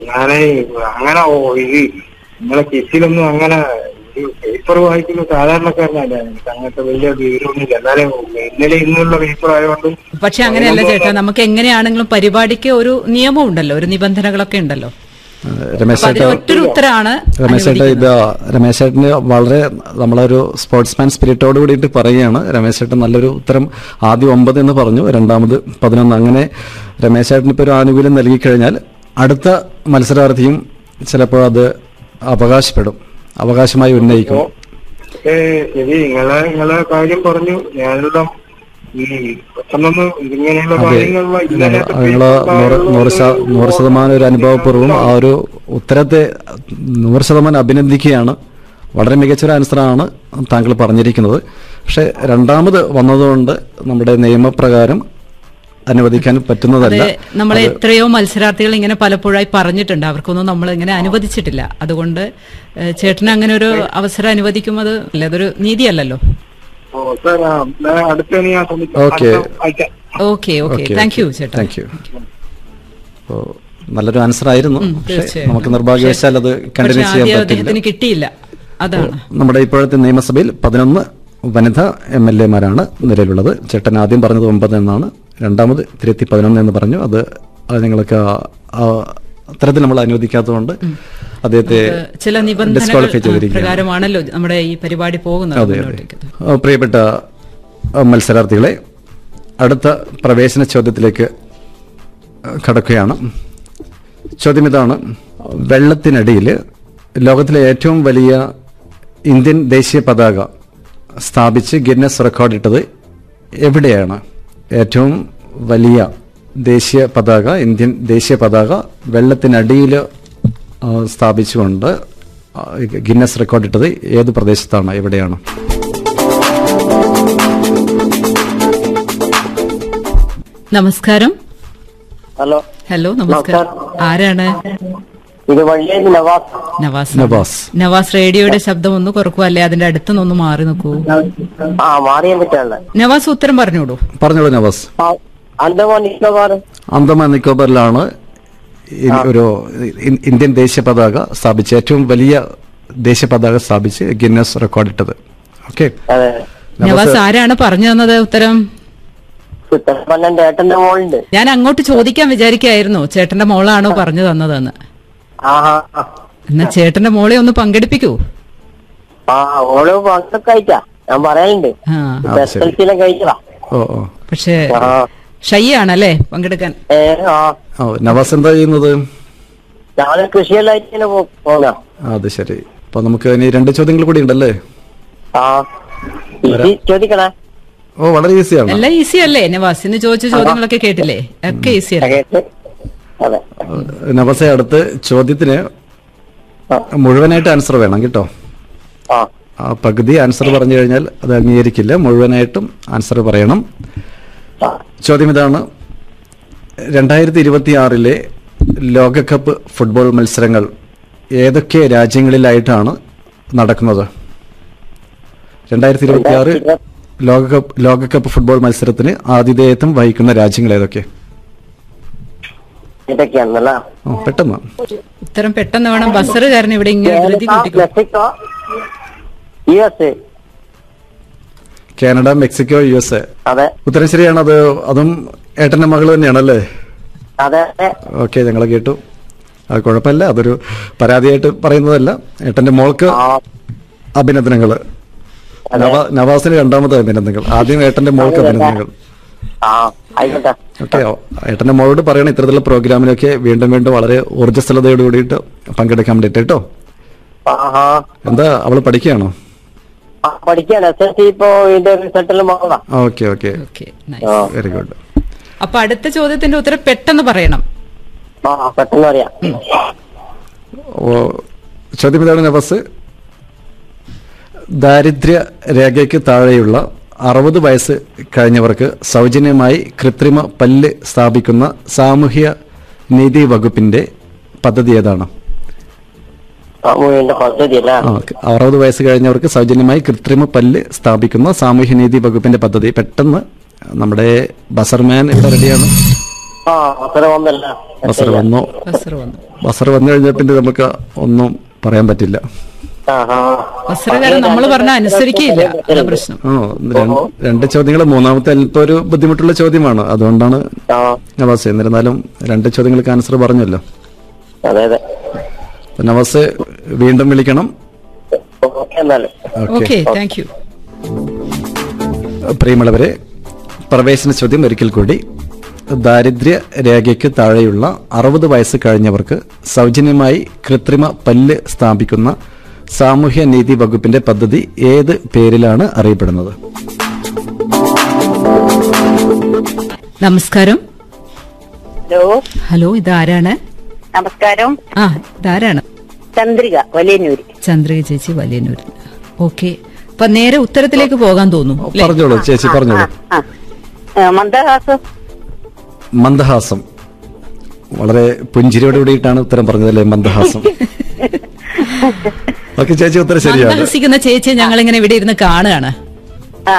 ഞാനേ അങ്ങനെ ഓ- ഇത് നിങ്ങളെ കിസിലൊന്നും അങ്ങനെ പേപ്പർ വായിക്കുന്ന സാധാരണക്കാരനല്ല എനിക്ക് അങ്ങനത്തെ വലിയ വിവരമൊന്നുമില്ല എന്നാലും ഇന്നലെ ഇന്നുള്ള പേപ്പർ ആയതുകൊണ്ട് പക്ഷെ അങ്ങനെയല്ല ചേട്ടാ നമുക്ക് എങ്ങനെയാണെങ്കിലും പരിപാടിക്ക് ഒരു നിയമം ഉണ്ടല്ലോ ഒരു നിബന്ധനകളൊക്കെ ഉണ്ടല്ലോ രമേശ് അപ്പൊ അതിൽ ചേട്ടാ ഒറ്റൊരു ഉത്തരമാണ് രമേശ് ചേട്ടാ ഇത് രമേശ് ചേട്ടന് വളരെ നമ്മളൊരു സ്പോർട്സ്മാൻ സ്പിരിറ്റോട് കൂടിയിട്ട് പറയുകയാണ് രമേശ് ചേട്ടൻ നല്ലൊരു ഉത്തരം ആദ്യം ഒമ്പത് എന്ന് പറഞ്ഞു രണ്ടാമത് പതിനൊന്ന് അങ്ങനെ രമേശ് ചേട്ടന് ഇപ്പോൾ ഒരു ആനുകൂല്യം നൽകിക്കഴിഞ്ഞാൽ അടുത്ത മത്സരാർത്ഥിയും ചിലപ്പോൾ അത് അവകാശപ്പെടും അവകാശമായി ഉന്നയിക്കും ഏ ശരി നിങ്ങളെ നിങ്ങളെ കാര്യം പറഞ്ഞു ഞാനുള്ള ഈ പെട്ടെന്നൊന്നും ഇങ്ങനെയുള്ള അതെ കാര്യങ്ങളിലുള്ള ഇന്നലെ നിങ്ങൾ നൂറ് നൂറ് ശത- നൂറ് ശതമാനം ഒരു അനുഭവപൂർവ്വം ആ ഒരു ഉത്തരത്തെ നൂറ് ശതമാനം അഭിനന്ദിക്കുകയാണ് വളരെ മികച്ചൊരു ആൻസറാണ് താങ്കൾ പറഞ്ഞിരിക്കുന്നത് പക്ഷെ രണ്ടാമത് വന്നതുകൊണ്ട് നമ്മുടെ നിയമപ്രകാരം അനുവദിക്കാൻ അതെ പറ്റുന്നതല്ല നമ്മളെ എത്രയോ മത്സരാർത്ഥികൾ ഇങ്ങനെ പലപ്പോഴായി പറഞ്ഞിട്ടുണ്ട് അവർക്കൊന്നും നമ്മൾ ഇങ്ങനെ അനുവദിച്ചിട്ടില്ല അതുകൊണ്ട് ഏഹ്, ചേട്ടന് അങ്ങനെ ഒരു അവസരം അനുവദിക്കുന്നത് അല്ലേ അതൊരു നീതിയല്ലല്ലോ ഓ സാർ ആ, ഞാൻ അടുത്ത ഞാൻ ശ്രമിക്കാം ഓക്കേ. അടുത്ത അയക്കാം ഓക്കെ ഓക്കെ താങ്ക് യു ചേട്ടാ താങ്ക് യു അപ്പോൾ നല്ലൊരു ആൻസർ ആയിരുന്നു ഉം, പക്ഷെ തീർച്ചയായും. നമുക്ക് നിർഭാഗ്യവശാൽ അത് പക്ഷെ കണ്ടിന്യൂ ചെയ്യാൻ ആദ്യം പറ്റില്ല അദ്ദേഹത്തിന് കിട്ടിയില്ല അതാണ് നമ്മുടെ ഇപ്പോഴത്തെ നിയമസഭയിൽ പതിനൊന്ന് വനിതാ എം എൽ എമാരാണ് നിലവിലുള്ളത് ചേട്ടൻ ആദ്യം പറഞ്ഞത് ഒമ്പത് എന്നാണ് രണ്ടാമത് തിരുത്തി പതിനൊന്ന് എന്ന് പറഞ്ഞു അത് അത് ഞങ്ങൾക്ക് ആ- ആ അത്തരത്തിൽ നമ്മൾ അനുവദിക്കാത്തതുകൊണ്ട് അദ്ദേഹത്തെ ചില നിബന്ധനകൾ ഡിസ്ക്വാളിഫൈ ആ, ചെയ്തിരിക്കുകയാണ് പ്രകാരമാണല്ലോ നമ്മുടെ ഈ പരിപാടി പോകുന്നത് അതെ അതെ മുന്നോട്ടേക്ക് ആ, പ്രിയപ്പെട്ട ആ, മത്സരാർത്ഥികളെ അടുത്ത പ്രവേശന ചോദ്യത്തിലേക്ക് ആ, കടക്കുകയാണ് ചോദ്യം ഇതാണ് വെള്ളത്തിനടിയിൽ ലോകത്തിലെ ഏറ്റവും വലിയ ഇന്ത്യൻ ദേശീയ പതാക സ്ഥാപിച്ച് ഗിന്നസ് റെക്കോർഡ് ഇട്ടത് എവിടെയാണ് ഏറ്റവും വലിയ ദേശീയ പതാക ഇന്ത്യൻ ദേശീയ പതാക വെള്ളത്തിനടിയിൽ ആ, സ്ഥാപിച്ചുകൊണ്ട് ആ, ഗിന്നസ് റെക്കോർഡ് ഇട്ടത് ഏത് പ്രദേശത്താണ് എവിടെയാണ് നമസ്കാരം ഹലോ ഹലോ നമസ്കാരം ആരാണ് ഇത് വഴിയേരി നവാസ് നവാസ് നവാസ് നവാസ് റേഡിയോയുടെ ശബ്ദം ഒന്ന് കുറക്കുക അല്ലെ അതിന്റെ അടുത്തുനിന്ന് മാറി നിൽക്കൂ ആ മാറിയാൻ പറ്റാനുള്ള നവാസ് ഉത്തരം പറഞ്ഞോളൂ പറഞ്ഞോളൂ നവാസ് ആ അന്തമാൻ നിക്കോബാർ അന്തമാൻ നിക്കോബറിലാണ് ഈ ഒരു ഇ- ഇന്ത്യൻ ദേശീയ പതാക സ്ഥാപിച്ച് ഏറ്റവും വലിയ ദേശീയ പതാക സ്ഥാപിച്ച് ഗിന്നസ് റെക്കോർഡ് ഇട്ടത് ഓക്കെ അതെ നവാസ് ആരാണ് പറഞ്ഞു തന്നത് ഉത്തരം ഉത്തരപ്പന്നന്റെ ഏട്ടന്റെ മോളുണ്ട് ഞാൻ അങ്ങോട്ട് ചോദിക്കാൻ വിചാരിക്കായിരുന്നു ചേട്ടന്റെ മോളാണോ പറഞ്ഞു തന്നതെന്ന് ആഹാ എന്നാ ചേട്ടന്റെ മോളെ ഒന്ന് പങ്കെടുപ്പിക്കൂ ആ ഓള് പങ്കൊക്കെ അയച്ചാ ഞാൻ പറയലുണ്ട് ആ ആ, എസ് ശരി. എൽ സിയിലെ കഴിച്ചതാ ഓ ഓ പക്ഷേ ആ ഷൈ ആണല്ലേ പങ്കെടുക്കാൻ ഏ ആ ഓ നവാസ് എന്താ ചെയ്യുന്നത് ഞങ്ങള് കൃഷിയെല്ലായിട്ട് ഇങ്ങനെ പോ- പോന്നാ ആ, അത് ശരി അപ്പൊ നമുക്ക് ഇനി രണ്ട് ചോദ്യങ്ങൾ കൂടി ഉണ്ടല്ലേ ആ ഇത് ചോദിക്കണേ ഓ വളരെ ഈസിയാണ് എല്ലാം ഈസി അല്ലേ നവാസ് ഇന്ന് ചോദിച്ച ചോദ്യങ്ങളൊക്കെ കേട്ടില്ലേ ഒക്കെ ഈസി അല്ലേ കേട്ട് അതെ നവാസെ അടുത്ത് ചോദ്യത്തിന് ആ. മുഴുവനായിട്ട് ആൻസർ വേണം കേട്ടോ ആ ആ പകുതി ആൻസർ പറഞ്ഞു കഴിഞ്ഞാൽ അത് അംഗീകരിക്കില്ല മുഴുവനായിട്ടും ആൻസർ പറയണം ആ ചോദ്യം ഇതാണ് രണ്ടായിരത്തി ഇരുപത്തി ആറിലെ ലോകകപ്പ് ഫുട്ബോൾ മത്സരങ്ങൾ ഏതൊക്കെ രാജ്യങ്ങളിലായിട്ടാണ് നടക്കുന്നത് രണ്ടായിരത്തി ഇരുപത്തി ആറ് ലോകകപ്പ് ലോകകപ്പ് ഫുട്ബോൾ മത്സരത്തിന് ആതിഥേയത്വം വഹിക്കുന്ന രാജ്യങ്ങൾ ഏതൊക്കെ ഇതൊക്കെയാണല്ലോ ഓ, പെട്ടെന്ന് ഉത്തരം പെട്ടെന്ന് വേണം ബസ്സറുകാരൻ ഇവിടെ ഇങ്ങനെ ധൃതി കൂട്ടിക്കോ Mexico U S Canada Mexico U S A അതെ ഉത്തരം ശരിയാണ് അത് അതും ഏട്ടന്റെ മകൾ തന്നെയാണല്ലേ അതെ ഓക്കെ ഞങ്ങൾ കേട്ടു അത് കുഴപ്പമില്ല അതൊരു പരാതിയായിട്ട് പറയുന്നതല്ല ഏട്ടന്റെ മോൾക്ക് ആ അഭിനന്ദനങ്ങൾ നവാ- നവാസിന് രണ്ടാമത് അഭിനന്ദനങ്ങൾ ആദ്യം ഏട്ടന്റെ മോൾക്ക് അഭിനന്ദനങ്ങൾ ആ ആയിക്കോട്ടെ ഓക്കെ ഏട്ടന്റെ മോളോട് പറയണം ഇത്തരത്തിലുള്ള പ്രോഗ്രാമിലൊക്കെ വീണ്ടും വീണ്ടും വളരെ ഊർജ്ജസ്വലതയോട് കൂടിയിട്ട് പങ്കെടുക്കാൻ വേണ്ടിയിട്ട് കേട്ടോ ആഹാ എന്താ അവള് പഠിക്കുകയാണോ ആ, പഠിക്കാണ് എസ് എസ് സി ഇപ്പോ ഇതിന്റെ റിസൾട്ടിൽ മാറാ ഓക്കെ ഓക്കെ ഓക്കെ ആ വെരി ഗുഡ് അപ്പൊ അടുത്ത ചോദ്യത്തിന്റെ ഉത്തരം പെട്ടെന്ന് പറയണം ആ പെട്ടെന്ന് അറിയാം ഓ ചോദ്യം ഇതാണ് നവാസ് ദാരിദ്ര്യ രേഖയ്ക്ക് താഴെയുള്ള അറുപത് വയസ്സ് കഴിഞ്ഞവർക്ക് സൗജന്യമായി കൃത്രിമ പല്ല് സ്ഥാപിക്കുന്ന സാമൂഹ്യ നീതി വകുപ്പിന്റെ പദ്ധതി ഏതാണ് സാമൂഹിന്റെ പദ്ധതി അല്ല ആ, അറുപത് വയസ്സ് കഴിഞ്ഞവർക്ക് സൗജന്യമായി കൃത്രിമ പല്ല് സ്ഥാപിക്കുന്ന സാമൂഹ്യനീതി വകുപ്പിന്റെ പദ്ധതി പെട്ടെന്ന് നമ്മുടെ ബസർമാൻ ഇവിടെ റെഡിയാണ് ആ അത്ര ഒന്നല്ല ബസർ വന്നു ബസർ വന്നു ബസർ വന്നു കഴിഞ്ഞാൽ പിന്നെ നമുക്ക് ഒന്നും പറയാൻ പറ്റില്ല ആ ആ ബസറുകാരൻ നമ്മൾ പറഞ്ഞ അനുസരിക്കില്ല അതാ പ്രശ്നം ആ രണ്ട് രണ്ട് ചോദ്യങ്ങൾ മൂന്നാമത്തെ അല്പം ഒരു ബുദ്ധിമുട്ടുള്ള ചോദ്യമാണ് അതുകൊണ്ടാണ് ആ നവാസ് എന്നിരുന്നാലും രണ്ട് ചോദ്യങ്ങൾക്ക് ആൻസർ പറഞ്ഞല്ലോ അതെ അതെ അപ്പൊ നവാസ് വീണ്ടും വിളിക്കണം ഓക്കെ എന്നാല് ഓക്കെ താങ്ക് യു പ്രിയമുള്ളവരെ പ്രവേശന ചോദ്യം ഒരിക്കൽ കൂടി ദാരിദ്ര്യ രേഖയ്ക്ക് താഴെയുള്ള അറുപത് വയസ്സ് കഴിഞ്ഞവർക്ക് സൗജന്യമായി കൃത്രിമ പല്ല് സ്ഥാപിക്കുന്ന സാമൂഹ്യ നീതി വകുപ്പിന്റെ പദ്ധതി ഏത് പേരിലാണ് അറിയപ്പെടുന്നത് നമസ്കാരം ഹലോ ഹലോ ഇതാരാണ് നമസ്കാരം ആ ഇതാരാണ് ചന്ദ്രിക വലിയന്നൂര് ചന്ദ്രിക ചേച്ചി വലിയന്നൂർ ഓക്കെ അപ്പൊ നേരെ ഉത്തരത്തിലേക്ക് പോകാൻ തോന്നുന്നു അല്ലേ? പറഞ്ഞോളൂ ചേച്ചി പറഞ്ഞോളൂ ആ ആ, മന്ദഹാസം മന്ദഹാസം വളരെ പുഞ്ചിരിയോട് കൂടിയിട്ടാണ് ഉത്തരം പറഞ്ഞതല്ലേ മന്ദഹാസം ഓക്കെ ചേച്ചി ഉത്തരം ശരിയാണ് മന്ദഹസിക്കുന്ന ചേച്ചിയെ ഞങ്ങൾ ഇങ്ങനെ ഇവിടെ ഇരുന്ന് കാണുകയാണ് ആ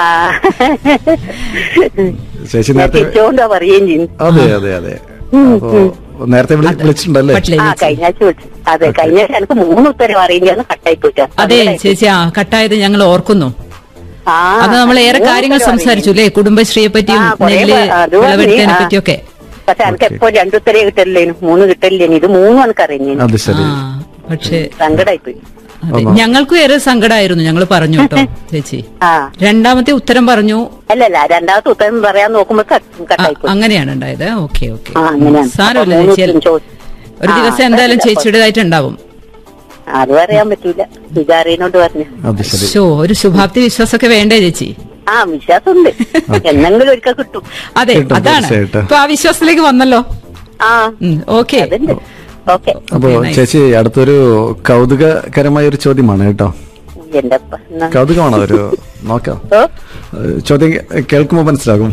ചേച്ചി ഞാൻ നേരത്തെ തിരിച്ചോണ്ടാ പറയുകയും ചെയ്യും അതെ അതെ അതെ അപ്പോ നേരത്തെ വിളി- വിളിച്ചിട്ടുണ്ടല്ലേ പറ്റില്ല ആ ചേച്ചി കഴിഞ്ഞ ആഴ്ച വിളിച്ചു അതെ കഴിഞ്ഞ ആഴ്ച എനിക്ക് മൂന്ന് ഉത്തരം അറിയില്ലാന്ന് കട്ടായി പോയിട്ടാ അതെ ചേച്ചി ആ കട്ടായത് ഞങ്ങൾ ഓർക്കുന്നു ആ അത് നമ്മൾ ഏറെ മൂന്ന് കാര്യങ്ങൾ ഉത്തരം സംസാരിച്ചു അല്ലേ കുടുംബശ്രീയെ പറ്റിയും ആ, കുറേ നെല്ല് പ- അത് പറഞ്ഞു. വിളവെടുക്കാനെ ആ. പറ്റിയൊക്കെ പക്ഷെ എനിക്ക് എപ്പോ രണ്ടുത്തരേ കിട്ടല്ലേനു മൂന്ന് കിട്ടല്ലേനു ഇത് മൂന്നും എനിക്ക് അറിഞ്ഞു അത് ശരി ആ പക്ഷേ സങ്കടായി പോയി അതെ ഞങ്ങൾക്കും ഏറെ സങ്കടമായിരുന്നു ഞങ്ങൾ പറഞ്ഞു കേട്ടോ ചേച്ചി ആ രണ്ടാമത്തെ ഉത്തരം പറഞ്ഞു അല്ലല്ല രണ്ടാമത്തെ ഉത്തരം പറയാൻ നോക്കുമ്പോ ക- ആ, കട്ടായി പോയി അങ്ങനെയാണ് ഉണ്ടായത് ഓക്കെ ഓക്കെ ആ അങ്ങനെയാണ് സാരമില്ല അപ്പൊ മൂന്ന് ചേച്ചി ഉത്തരം ചോദിച്ചു. ഒരു ആ, ദിവസം എന്തായാലും കുഴപ്പമില്ല. ചേച്ചിയുടേതായിട്ടുണ്ടാവും അത് പറയാൻ പറ്റൂല വിചാരീനോട് പറഞ്ഞു അത് ശരി ഷോ ഒരു ശുഭാപ്തി വിശ്വാസമൊക്കെ വേണ്ടേ ചേച്ചി ആ വിശ്വാസമുണ്ട് എന്നെങ്കിലും ഒരിക്കൽ കിട്ടും അതെ കിട്ടും, അതാണ് തീർച്ചയായിട്ടും. ഇപ്പൊ ആ വിശ്വാസത്തിലേക്ക് വന്നല്ലോ ആ ഓക്കെ അതുണ്ട് ഓക്കെ അപ്പോ Okay, nice. ചേച്ചി അടുത്തൊരു കൗതുകകരമായ ഒരു ചോദ്യമാണ് കേട്ടോ എന്റെ അപ്പ. എന്നാ. കൗതുകമാണോ ഒരു നോക്കാം ഓ, ഏഹ് ചോദ്യം കേ- കേൾക്കുമ്പോ മനസ്സിലാകും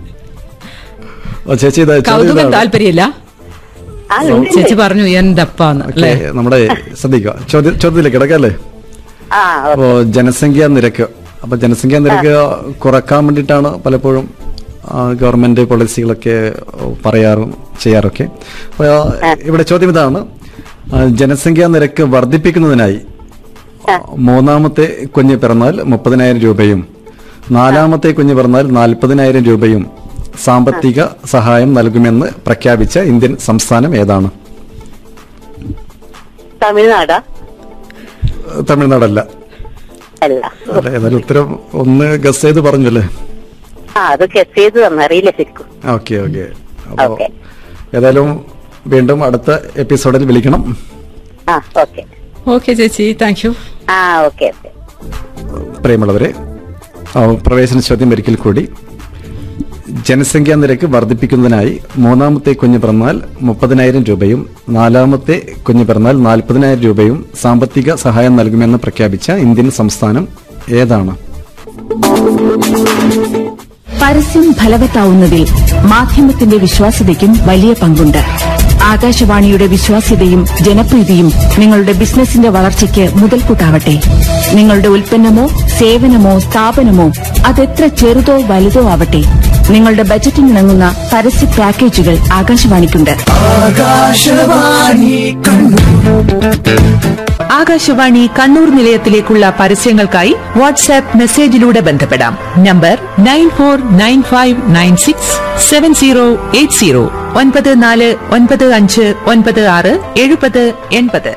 ഓ ചേച്ചി ഇതാ ചോദ്യം കൗതുകം ഇതാണ്. താല്പര്യമില്ല ആ, ഉണ്ട്, ഉണ്ട്. ചേച്ചി പറഞ്ഞു എന്റെ അപ്പാന്ന് ഓക്കേ, അല്ലേ നമ്മുടെ ശ്രദ്ധിക്കുക ചോദ്യം ചോദ്യത്തിലേക്ക് കിടക്കല്ലേ ആ ഓ, അപ്പോ ജനസംഖ്യാ നിരക്ക് അപ്പൊ ജനസംഖ്യാ നിരക്ക് കുറക്കാൻ വേണ്ടിയിട്ടാണ് പലപ്പോഴും ആ, ഗവൺമെന്റ് പോളിസികളൊക്കെ പറയാറും ചെയ്യാറൊക്കെ അപ്പൊ ആ, ഇവിടെ ചോദ്യം ഇതാണ് ആ, ജനസംഖ്യാ നിരക്ക് വർദ്ധിപ്പിക്കുന്നതിനായി മൂന്നാമത്തെ കുഞ്ഞ് പിറന്നാൽ മുപ്പതിനായിരം രൂപയും നാലാമത്തെ കുഞ്ഞ് പിറന്നാൽ നാൽപ്പതിനായിരം രൂപയും സാമ്പത്തിക സഹായം നൽകുമെന്ന് പ്രഖ്യാപിച്ച ഇന്ത്യൻ സംസ്ഥാനം ഏതാണ് തമിഴ്നാടാ തമിഴ്നാടല്ല അല്ല അല്ല ഏതായാലും ഉത്തരം ഒന്ന് ഗസ് ചെയ്ത് പറഞ്ഞല്ലേ ആ അത് ഗസ് ചെയ്ത് തന്നറിയില്ല ശരിക്കും ഓക്കെ ഓക്കെ അപ്പോ ഓക്കെ ഏതായാലും വീണ്ടും അടുത്ത എപ്പിസോഡിൽ വിളിക്കണം ആ ഓക്കെ ഓക്കെ ചേച്ചി താങ്ക് യു ആ ഓക്കെ ഓക്കെ പ്രിയമുള്ളവരെ ആ, പ്രവേശന ചോദ്യം ഒരിക്കൽ കൂടി ജനസംഖ്യാ നിരക്ക് വർദ്ധിപ്പിക്കുന്നതിനായി മൂന്നാമത്തെ കുഞ്ഞ് പിറന്നാൽ മുപ്പതിനായിരം രൂപയും നാലാമത്തെ കുഞ്ഞ് പിറന്നാൽ നാൽപ്പതിനായിരം രൂപയും സാമ്പത്തിക സഹായം നൽകുമെന്ന് പ്രഖ്യാപിച്ച ഇന്ത്യൻ സംസ്ഥാനം ഏതാണ് പരസ്യം ഫലവത്താവുന്നതിൽ മാധ്യമത്തിന്റെ വിശ്വാസ്യതയ്ക്കും വലിയ പങ്കുണ്ട് ആകാശവാണിയുടെ വിശ്വാസ്യതയും ജനപ്രീതിയും നിങ്ങളുടെ ബിസിനസിന്റെ വളർച്ചയ്ക്ക് മുതൽക്കൂട്ടാവട്ടെ നിങ്ങളുടെ ഉൽപ്പന്നമോ സേവനമോ സ്ഥാപനമോ അതെത്ര ചെറുതോ വലുതോ ആവട്ടെ നിങ്ങളുടെ ബജറ്റിനിണങ്ങുന്ന പരസ്യ പാക്കേജുകൾ ആകാശവാണിക്കുണ്ട് ആകാശവാണി കണ്ണൂർ നിലയത്തിലേക്കുള്ള പരസ്യങ്ങൾക്കായി വാട്സാപ്പ് മെസ്സേജിലൂടെ ബന്ധപ്പെടാം number nine four nine five nine six seven zero eight zero ഒൻപത് നാല് ഒൻപത് അഞ്ച് ഒൻപത് ആറ് എഴുപത് എൺപത്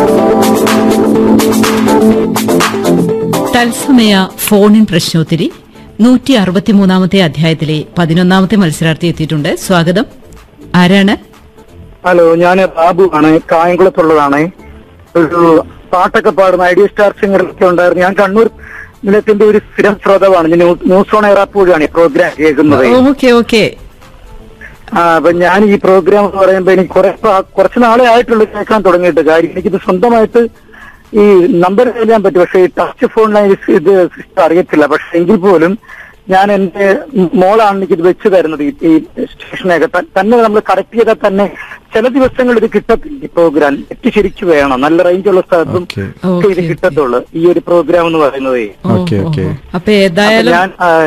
തത്സമയ ഫോണിൻ പ്രശ്നോത്തരി നൂറ്റി അറുപത്തിമൂന്നാമത്തെ അധ്യായത്തിലെ പതിനൊന്നാമത്തെ മത്സരാർത്ഥി എത്തിയിട്ടുണ്ട് സ്വാഗതം ആരാണ് ഹലോ ഞാൻ ബാബു ആണ് കായംകുളത്തുള്ളതാണ് ഒരു പാട്ടൊക്കെ പാടുന്ന ഐഡിയ സ്റ്റാർ സിംഗറൊക്കെ ഉണ്ടായിരുന്നു ഞാൻ കണ്ണൂർ നിലയത്തിന്റെ ഒരു സ്ഥിരം ശ്രോതാവാണ് ഞാൻ ന്യൂ- ന്യൂസ് ഓൺ എയർ ആപ്പോഴാണ് ഈ പ്രോഗ്രാം കേൾക്കുന്നത് ഓക്കെ ഓക്കെ ആ അപ്പൊ ഞാൻ ഈ പ്രോഗ്രാം എന്ന് പറയുമ്പോ എനിക്ക് കുറെ പ്രാ- കുറച്ച് നാളെ ആയിട്ടുള്ളൂ കേൾക്കാൻ തുടങ്ങിയിട്ട് കാര്യം എനിക്കിത് സ്വന്തമായിട്ട് ഈ നമ്പർ എഴുതാൻ പറ്റും പക്ഷെ ഈ ടച്ച് ഫോണിൽ ഇത് സിസ്റ്റം അറിയത്തില്ല പക്ഷെ എങ്കിൽ പോലും ഞാൻ എന്റെ മോളാണ് എനിക്കിത് വെച്ച് തരുന്നത് ഈ- ഈ സ്റ്റേഷനൊക്കെ ത- തന്നെ നമ്മൾ കറക്റ്റ് ചെയ്താൽ തന്നെ ചില ദിവസങ്ങളിൽ ഇത് കിട്ടത്തില്ല ഈ പ്രോഗ്രാം നെറ്റ് ശരിക്കും വേണം നല്ല റേഞ്ചുള്ള സ്ഥലത്തും Okay. ഒക്കെ ഇത് Okay. കിട്ടത്തുള്ളൂ ഈ ഒരു പ്രോഗ്രാം എന്ന് പറയുന്നത് ഓക്കെ ഓക്കെ അപ്പൊ ഏതായാലും ഞാൻ ആ,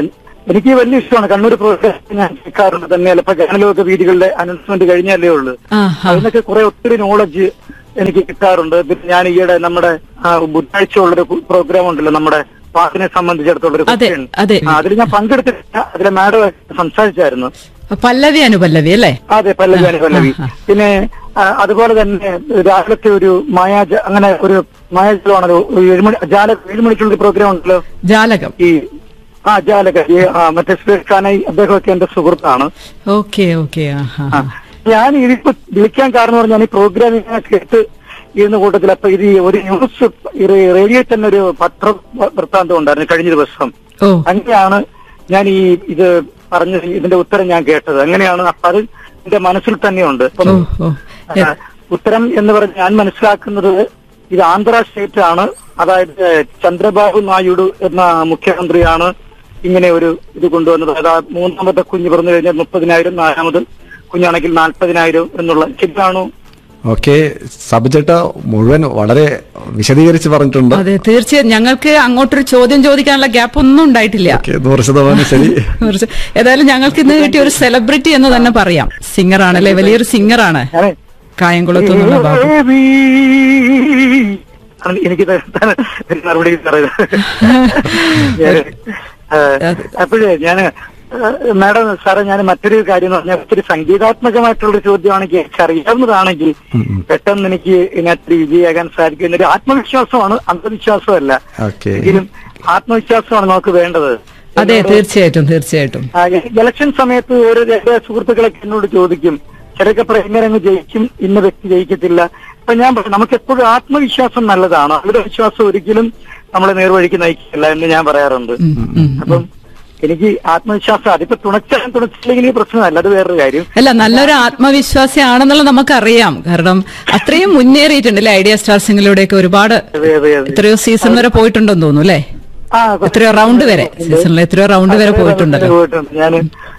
എനിക്ക് വലിയ ഇഷ്ടമാണ് കണ്ണൂർ പ്രോഗ്രാം ഞാൻ കേൾക്കാറുണ്ട് തന്നെ ചിലപ്പോ ജനലോക വീതികളുടെ അനൗൺസ്മെന്റ് കഴിഞ്ഞല്ലേ ഉള്ളൂ ആ ആ അതിനൊക്കെ കുറെ ഒത്തിരി നോളജ് എനിക്ക് കിട്ടാറുണ്ട് പിന്നെ ഞാൻ ഈയിടെ നമ്മുടെ ആ, ബുധനാഴ്ച ഉള്ളൊരു പ്രോഗ്രാം ഉണ്ടല്ലോ നമ്മുടെ പാട്ടിനെ സംബന്ധിച്ചിടത്തോളം ഒരു അതെ, question. അതെ. ആ, അതിൽ ഞാൻ പങ്കെടുത്തിട്ടില്ല അതിലെ മാഡം സംസാരിച്ചായിരുന്നു പല്ലവി അനുപല്ലവി അല്ലേ അതെ പല്ലവി അനു പല്ലവി ആ, ആ. പിന്നെ ആ, അതുപോലെ തന്നെ രാവിലത്തെ ഒരു മായാജ അങ്ങനെ ഒരു മായാജലമാണല്ലോ ഒരു ഏഴുമണി ജാല ഏഴ് മണിക്കുള്ള ഒരു പ്രോഗ്രാം ഉണ്ടല്ലോ ജാലകം ഈ ആ ജാലക ഈ ആ, മറ്റേ സുരേഷ് ഖാനായി അദ്ദേഹമൊക്കെ എന്റെ സുഹൃത്താണ് ഓക്കെ ഓക്കെ ആ ആ, ആ. ആ. ഞാൻ ഇതിപ്പോ വിളിക്കാൻ കാരണം പറഞ്ഞാൽ ഈ പ്രോഗ്രാം ഇങ്ങനെ കേട്ട് ഇരുന്ന കൂട്ടത്തിൽ അപ്പൊ ഇത് ഈ ഒരു ന്യൂസ് റേഡിയോ തന്നെ ഒരു പത്ര വൃത്താന്തം ഉണ്ടായിരുന്നു കഴിഞ്ഞ ദിവസം ഓ അങ്ങനെയാണ് ഞാൻ ഈ ഇത് പറഞ്ഞത് ഇതിന്റെ ഉത്തരം ഞാൻ കേട്ടത് അങ്ങനെയാണ് അപ്പൊ അത് എന്റെ മനസ്സിൽ തന്നെയുണ്ട് അപ്പം ഓ ഓ എ- ആ, ഉത്തരം എന്ന് പറഞ്ഞ് ഞാൻ മനസ്സിലാക്കുന്നത് ഇത് ആന്ധ്ര സ്റ്റേറ്റ് ആണ് അതായത് ചന്ദ്രബാബു നായിഡു എന്ന മുഖ്യമന്ത്രിയാണ് ഇങ്ങനെ ഒരു ഇത് കൊണ്ടുവന്നത് അതായത് മൂന്നാമത്തെ കുഞ്ഞ് പറഞ്ഞു കഴിഞ്ഞാൽ മുപ്പതിനായിരം നാലാമത് കുഞ്ഞാണെങ്കിൽ നാൽപ്പതിനായിരം എന്നുള്ള ശരിയാണോ ഓക്കെ സബിചേട്ട മുഴുവൻ വളരെ വിശദീകരിച്ച് പറഞ്ഞിട്ടുണ്ട് അതെ തീർച്ചയായും ഞങ്ങൾക്ക് അങ്ങോട്ടൊരു ചോദ്യം ചോദിക്കാനുള്ള ഗ്യാപ്പ് ഒന്നും ഉണ്ടായിട്ടില്ല ഓക്കെ നൂറ് ശതമാനം ശരി കുറച്ച് ഏതായാലും ഞങ്ങൾക്ക് ഇന്ന് കിട്ടിയ ഒരു സെലിബ്രിറ്റി എന്ന് തന്നെ പറയാം സിംഗർ ആണല്ലേ വലിയൊരു സിംഗറാണ് ഞാനേ കായംകുളത്തു നിന്നുള്ള ബാബു ഏവി. ആണ് എനിക്ക് തരാൻ ഒരു മറുപടി പറയുന്നത് അപ്പോഴേ ഞാൻ മാഡം സാറേ ഞാൻ മറ്റൊരു കാര്യം എന്ന് പറഞ്ഞാൽ ഒത്തിരി സംഗീതാത്മകമായിട്ടുള്ള ചോദ്യമാണെങ്കിൽ എനിക്ക് അറിയാവുന്നതാണെങ്കിൽ പെട്ടെന്ന് എനിക്ക് ഇതിനകത്ത് വിജയിയാകാൻ സാധിക്കും എന്നൊരു ആത്മവിശ്വാസമാണ് അന്ധവിശ്വാസമല്ല ഓക്കെ എങ്കിലും ആത്മവിശ്വാസമാണ് നമുക്ക് വേണ്ടത് അതെ തീർച്ചയായിട്ടും തീർച്ചയായിട്ടും ആ, ഇലക്ഷൻ സമയത്ത് ഓരോ എന്റെ സുഹൃത്തുക്കളൊക്കെ എന്നോട് ചോദിക്കും ചിലരൊക്കെ പറയും ഇങ്ങനെ അങ്ങ് ജയിക്കും ഇന്ന വ്യക്തി ജയിക്കത്തില്ല അപ്പൊ ഞാൻ പറയും നമുക്ക് എപ്പോഴും ആത്മവിശ്വാസം നല്ലതാണ് അവരുടെ വിശ്വാസം ഒരിക്കലും നമ്മളെ നേർവഴിക്ക് നയിക്കില്ല എന്ന് ഞാൻ പറയാറുണ്ട് ഉം, ഉം. അപ്പം എനിക്ക് ആത്മവിശ്വാസം അതിപ്പോ തുണച്ചാലും തുണച്ചില്ലെങ്കിൽ പ്രശ്നമല്ല അത് വേറൊരു കാര്യം അല്ല നല്ലൊരു ആത്മവിശ്വാസിയാണെന്നുള്ളത് നമുക്കറിയാം കാരണം അത്രയും മുന്നേറിയിട്ടുണ്ടല്ലേ ഐഡിയ സ്റ്റാർ സിംഗിലൂടെയൊക്കെ ഒരുപാട് അതെ അതെ അതെ എത്രയോ സീസൺ വരെ പോയിട്ടുണ്ടെന്ന് തോന്നുന്നു അല്ലേ ആ എത്രയോ റൗണ്ട് വരെ സീസണിൽ എത്രയോ റൗണ്ട് വരെ പോയിട്ടുണ്ടല്ലോ പോയിട്ടുണ്ട് ഞാൻ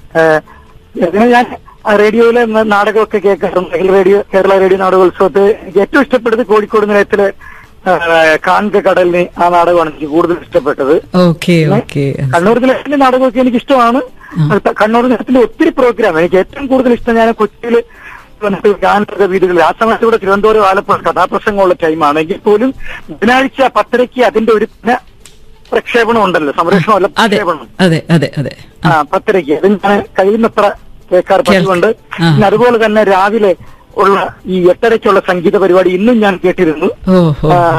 ഇതിന് ഞാൻ ആ റേഡിയോയിലെ ന- നാടകമൊക്കെ കേൾക്കാറുണ്ട് അഖില റേഡിയോ കേരള റേഡിയോ നാടകോത്സവത്തെ എനിക്ക് ഏറ്റവും ഇഷ്ടപ്പെട്ടത് കോഴിക്കോട് നിലയത്തിലെ ആ, കാൺക കടലിന് ആ നാടകമാണ് എനിക്ക് കൂടുതൽ ഇഷ്ടപ്പെട്ടത് ഓക്കെ ഓക്കെ കണ്ണൂർ നിലയത്തിന്റെ നാടകമൊക്കെ എനിക്ക് ഇഷ്ടമാണ് അത് കണ്ണൂർ നിലയത്തിലെ ഒത്തിരി പ്രോഗ്രാം എനിക്ക് ഏറ്റവും കൂടുതൽ ഇഷ്ടം ഞാൻ കൊച്ചിയിൽ വന്നിട്ട് ഗാനക വീടുകളിൽ ആ സമയത്ത് ഇവിടെ തിരുവനന്തപുരം ആലപ്പുഴ കഥാപ്രസംഗമുള്ള ടൈമാണ് എങ്കിൽ പോലും ബുധനാഴ്ച പത്തരയ്ക്ക് അതിന്റെ ഒരു പുന- പ്രക്ഷേപണം ഉണ്ടല്ലോ സംരക്ഷണമല്ല അതെ പ്രക്ഷേപണം അതെ അതെ അതെ ആ പത്തരയ്ക്ക് അത് ഞാൻ കഴിയുന്നത്ര കേൾക്കാർ പതിവുണ്ട് ആ. പിന്നെ അതുപോലെ തന്നെ രാവിലെ ഉള്ള ഈ എട്ടരയ്ക്കുള്ള സംഗീത പരിപാടി ഇന്നും ഞാൻ കേട്ടിരുന്നു ഓ ഓ ആ,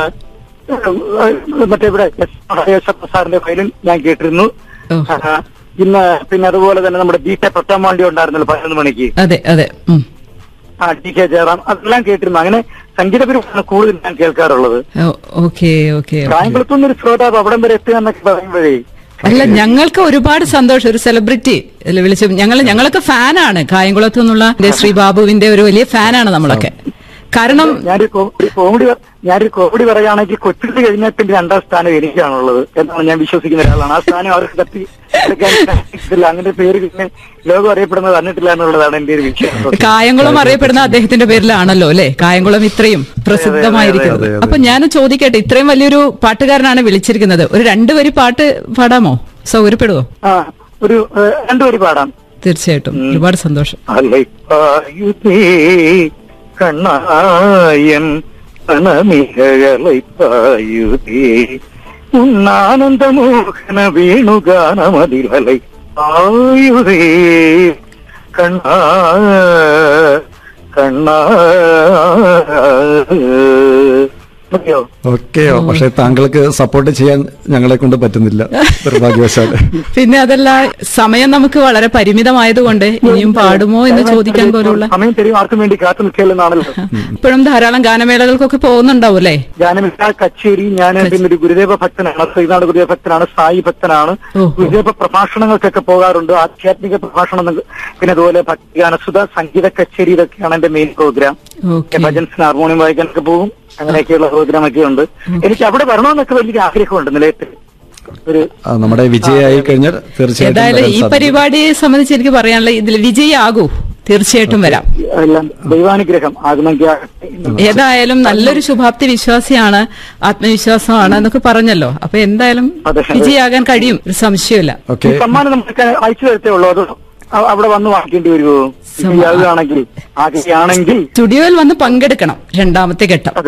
മറ്റേ ഇവിടെ എസ് സാറിന്റെ ഫയലിൽ ഞാൻ കേട്ടിരുന്നു ഓ. ആ, ഇന്ന് പിന്നെ അതുപോലെ തന്നെ നമ്മുടെ ഡി കെ പ്രത്താമാണ്ടി ഉണ്ടായിരുന്നല്ലോ പതിനൊന്ന് മണിക്ക് അതെ അതെ ഉം. ആ ഡി കെ ജയറാം അതെല്ലാം കേട്ടിരുന്നു അങ്ങനെ സംഗീത പരിപാടിയാണ് കൂടുതൽ ഞാൻ കേൾക്കാറുള്ളത് ഓ, ഓക്കെ ഓക്കെ ഓക്കെ. കായംകുളത്തുനിന്ന് ഒരു ശ്രോതാവ് അവിടം വരെ എത്തുക എന്നൊക്കെ പറയുമ്പോഴേ അല്ല ഞങ്ങൾക്ക് ഒരുപാട് സന്തോഷം ഒരു സെലിബ്രിറ്റി വിളിച്ചു ഞങ്ങൾ ഞങ്ങളൊക്കെ ഫാനാണ് കായംകുളത്തു നിന്നുള്ള ശ്രീ ബാബുവിന്റെ ഒരു വലിയ ഫാനാണ് നമ്മളൊക്കെ കാരണം ഞാനൊരു കോ- ഒരു കോമഡി പ- ഞാനൊരു കോമഡി പറയുകയാണെങ്കിൽ കൊച്ചിട്ട് കഴിഞ്ഞാൽ പിന്നെ രണ്ടാം സ്ഥാനം എനിക്കാണുള്ളത് എന്നാണ് ഞാൻ വിശ്വസിക്കുന്ന ഒരാളാണ് ആ സ്ഥാനം അവർക്ക് കത്തി എടുക്കാൻ സാധിച്ചിട്ടില്ല അങ്ങനെ പേര് പിന്നെ ലോകം അറിയപ്പെടുന്നത് അറിഞ്ഞിട്ടില്ല എന്നുള്ളതാണ് എന്റെ ഒരു വിശ്വാസം കായംകുളം അറിയപ്പെടുന്ന അദ്ദേഹത്തിന്റെ പേരിലാണല്ലോ അല്ലെ കായംകുളം ഇത്രയും പ്രസിദ്ധമായിരിക്കുന്നത് അതെ, അതെ, അതെ. അപ്പൊ ഞാൻ ചോദിക്കട്ടെ ഇത്രയും വലിയൊരു പാട്ടുകാരനാണ് വിളിച്ചിരിക്കുന്നത് ഒരു രണ്ടു വരി പാട്ട് പാടാമോ സൗകര്യപ്പെടുവോ ആ ഒരു ഏഹ്, രണ്ടുപേര് പാടാം തീർച്ചയായിട്ടും ഒരുപാട് സന്തോഷം அலைப்பாயுதே கண்ணாயன் அனமிகளைப்பாயுதே உன்னானந்த மோகன வேணுகானமதில் அலை ஆயுதே கண்ணா கண்ணா മതിയോ ഓക്കെ പക്ഷെ താങ്കൾക്ക് സപ്പോർട്ട് ചെയ്യാൻ ഞങ്ങളെ കൊണ്ട് പറ്റുന്നില്ല നിർഭാഗ്യവശാൽ പിന്നെ അതല്ല സമയം നമുക്ക് വളരെ പരിമിതമായതുകൊണ്ട് ഇനിയും പാടുമോ എന്ന് ചോദിക്കാൻ പോലുള്ള സമയം തരും ആർക്കും വേണ്ടി കാത്തു നിൽക്കില്ലെന്നാണല്ലോ ഇപ്പോഴും ധാരാളം ഗാനമേളകൾക്കൊക്കെ പോകുന്നുണ്ടാവും അല്ലേ ഗാനമില്ല കച്ചേരി ഞാൻ പിന്നെ ഒരു ഗുരുദേവ ഭക്തനാണ് ശ്രീനാട് ഗുരുദേവ ഭക്തനാണ് സായി ഭക്തനാണ് ഓഹോ. ഗുരുദേവ പ്രഭാഷണങ്ങൾക്കൊക്കെ പോകാറുണ്ട് ആധ്യാത്മിക പ്രഭാഷണം എന്നൊക്കെ- പിന്നെ അതുപോലെ ഭക്തിഗാനസുധ സംഗീത കച്ചേരി ഇതൊക്കെയാണ് എന്റെ മെയിൻ പ്രോഗ്രാം ഓക്കെ ഭജൻസിന് ഹാർമോണിയം വായിക്കാനൊക്കെ പോകും അങ്ങനെയൊക്കെയുള്ള പ്രോഗ്രാം ഒക്കെ ഉണ്ട് എനിക്ക് അവിടെ വരണമെന്നൊക്കെ വലിയ ആഗ്രഹമുണ്ട് നിലയത്തിൽ ഒരു ആ, നമ്മുടെ വിജയായി കഴിഞ്ഞാൽ തീർച്ചയായിട്ടും ഏതായാലും വരാൻ ഈ സാധിക്കും. പരിപാടിയെ സംബന്ധിച്ച് എനിക്ക് പറയാനുള്ള ഇതിൽ വിജയാകൂ തീർച്ചയായിട്ടും വരാം എല്ലാം ദൈവാനുഗ്രഹം ആകുമെങ്കിൽ ആകട്ടെ. ഏതായാലും നല്ലൊരു ശുഭാപ്തി വിശ്വാസിയാണ് ആത്മവിശ്വാസമാണ് എന്നൊക്കെ പറഞ്ഞല്ലോ അപ്പൊ എന്തായാലും അതെ. വിജയാകാൻ കഴിയും ഒരു സംശയമില്ല ഓക്കെ ഈ സമ്മാനം നമുക്ക് അയച്ചു തരത്തേ ഉള്ളൂ അതോ അ- അവിടെ വന്ന് വാങ്ങിക്കേണ്ടി വരുമോ സമ്മാ- ആകുകയാണെങ്കിൽ ആകുകയാണെങ്കിൽ സ്റ്റുഡിയോയിൽ വന്ന് പങ്കെടുക്കണം രണ്ടാമത്തെ ഘട്ടം